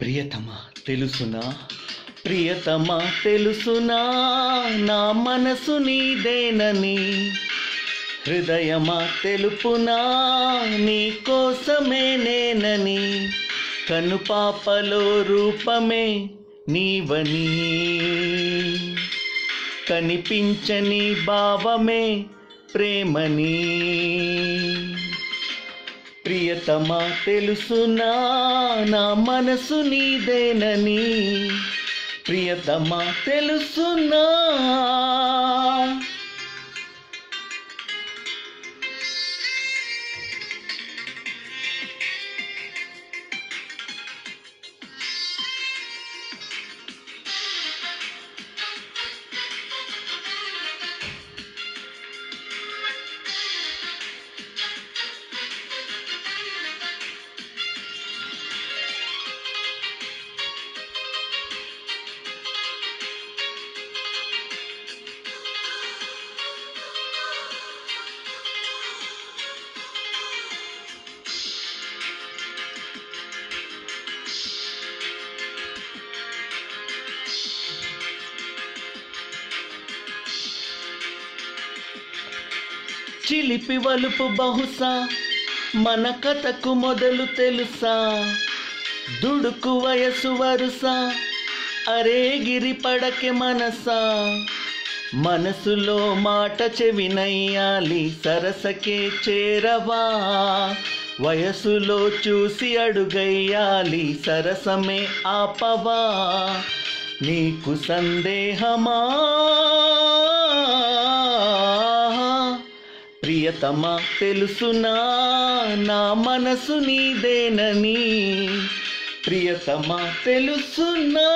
ప్రియతమా తెలుసునా ప్రియతమా తెలుసునా నా మనసు నీదేనని హృదయమా తెలుపునా నీ కోసమే నేనని కనుపాపలో రూపమే నీవని కనిపించని భావమే ప్రేమని ప్రియతమా తెలుసునా నా మనసు నీదేనని ప్రియతమా తెలుసునా చిలిపి వలుపు బహుశా మన కథకు మొదలు తెలుసా దుడుకు వయసు వరుస అరే గిరి పడకె మనసా మనసులో మాట చెవినయ్యాలి సరసకే చేరవా వయసులో చూసి అడుగయ్యాలి సరసమే ఆపవా నీకు సందేహమా ప్రియతమా తెలుసునా నా మనసు నీదేనని ప్రియతమా తెలుసునా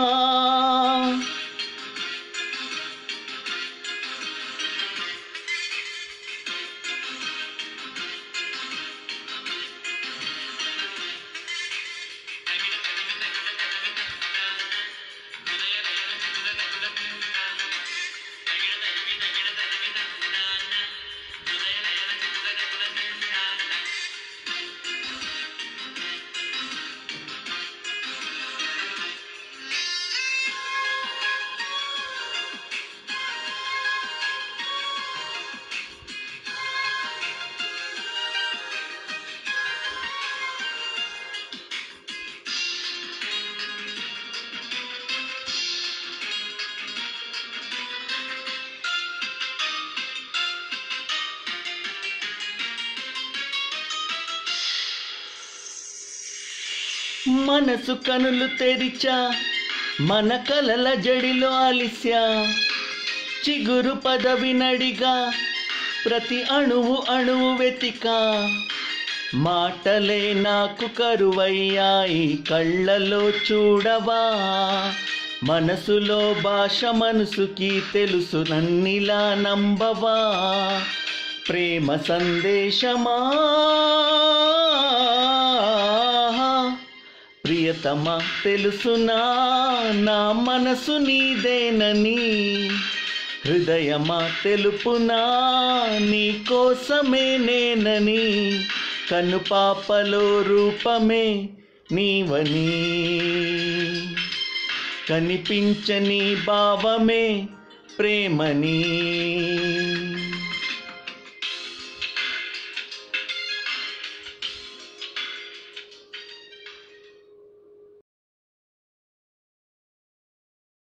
మనసు కనులు తెరిచా మన కలల జడిలో అలిస్యా చిగురు పదవి నడిగా ప్రతి అణువు అణువు వెతికా మాటలే నాకు కరువయ్యాయి కళ్ళలో చూడవా మనసులో భాష మనసుకి తెలుసు నన్నిలా నంబవా ప్రేమ సందేశమా ప్రియతమా తెలుసునా నా మనసు నీదేనని హృదయమా తెలుపునా నీ కోసమే నేనని కనుపాపలో రూపమే నీవని కనిపించని భావమే ప్రేమని